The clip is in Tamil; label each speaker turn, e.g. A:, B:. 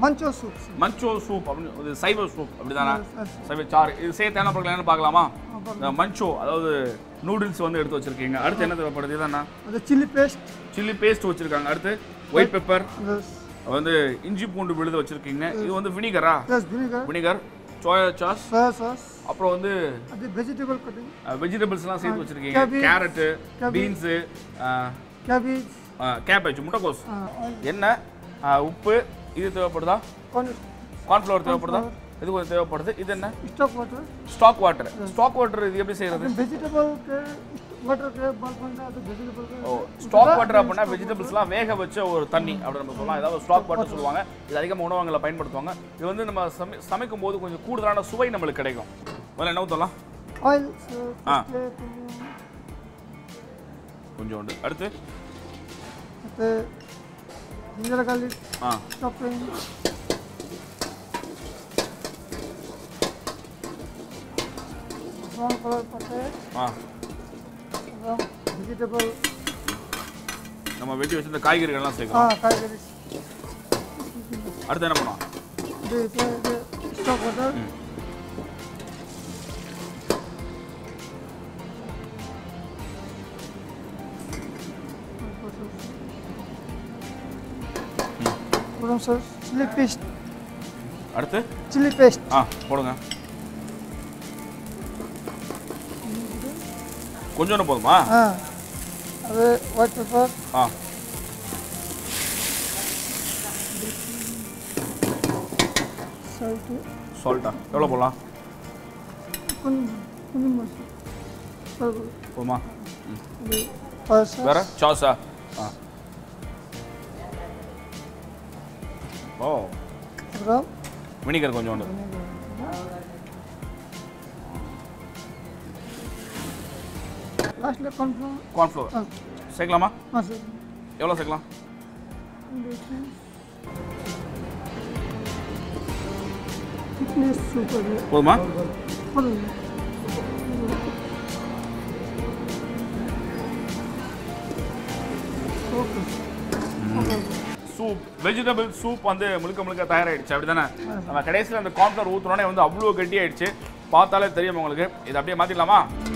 A: mancho soup. sir.
B: Manchow soup அப்படின்னு இது சைவ சூப் அப்படிதானே
A: Yes, yes.
B: சைவ சாறு இது சேர்த்தான பொருட்கள் என்னன்னு பார்க்கலாமா இந்த மஞ்சோ அதாவது நூடுல்ஸ் வந்து எடுத்து வச்சிருக்கீங்க அடுத்து என்ன தேவைப்படுது இதுதானா
A: The chili paste.
B: Chilli paste வச்சிருக்காங்க அடுத்து ஒயிட் பெப்பர்
A: Yes.
B: வந்து இஞ்சி பூண்டு விழுது வச்சிருக்கீங்க இது வந்து வினிகரா
A: Yes, vinegar.
B: Vinegar soya sauce
A: Soya sauce.
B: அப்புறம் வந்து
A: And the vegetable cutting.
B: வெஜிடபிள்ஸ்லாம் சேர்த்து வச்சிருக்கீங்க
A: cabbage.
B: Carrot
A: Cabbage.
B: Beans
A: Cabbage.
B: Cabbage முட்டைக்கோஸ்
A: Uh, oil.
B: எண்ணெய் ஆ, உப்பு இது தேவைப்படுதா
A: Corn.
B: கார்ன்ஃப்ளவர் தேவைப்படுதா இது கொஞ்சம் தேவைப்படுது இது என்ன
A: Stock water.
B: Stock water stock water இது எப்படி செய்யறது
A: And vegetable ke water ke bulk banda the vegetable ke.
B: ஓ ஸ்டாக் வாட்டர் அப்படின்னா வெஜிடபிள்ஸ்லாம் வேக வச்ச ஒரு தண்ணி அப்படி நம்ம சொல்லலாம் ஏதாவது ஸ்டாக் வாட்டர் சொல்லுவாங்க இது அதிகமாக உணவகங்களில் பயன்படுத்துவாங்க இது வந்து நம்ம சமை சமைக்கும் போது கொஞ்சம் கூடுதலான சுவை நம்மளுக்கு கிடைக்கும் முதல்ல என்ன ஊற்றலாம்
A: Oil. sir.
B: Ah.
A: First, uh,
B: கொஞ்சோண்டு அடுத்து
A: the ginger garlic
B: ah
A: chopping. Brown color pate.
B: Ah
A: Brown vegetable.
B: நம்ம வெட்டி வச்சிருந்த காய்கறிகள்லாம் சேர்க்கலாம்
A: Ah, kaigari.
B: அடுத்து என்ன பண்ணலாம்
A: The, the, the stock water. Brown sauce, chili paste,
B: அடுத்து
A: chili paste.
B: ஆ போடுங்க கொஞ்சோண்டு போதுமா
A: Ah, அது white pepper,
B: ஆ
A: salt,
B: சால்ட்டா எவ்வளோ போடலாம்
A: கொஞ்சம் கொஞ்சம் மசாலா. Salt,
B: போதுமா
A: அது soy sauce.
B: வேற சாஸா ஆ ஓ
A: அப்புறம்
B: வினிகர் கொஞ்சோண்டு
A: லாஸ்ட்டில் கன்ஃபார்ம்
B: கார்ன்ஃப்ளவர்
A: ஆ
B: சேர்க்கலாமா
A: ஆ சார்
B: எவ்வளோ சேர்க்கலாம்
A: திக்னஸ் சூப்பர்
B: போதுமா
A: போதும் ஓகே
B: சூப் வெஜிடபிள் சூப் வந்து முழுக்க முழுக்க தயாராகிடுச்சு அப்படி தானே நம்ம கடைசியில் அந்த கார்ன்ஃப்ளவர் ஊற்றுனோடனே வந்து அவ்வளோ கட்டி ஆயிடுச்சு பார்த்தாலே தெரியும் உங்களுக்கு இதை அப்படியே மாற்றிடலாமா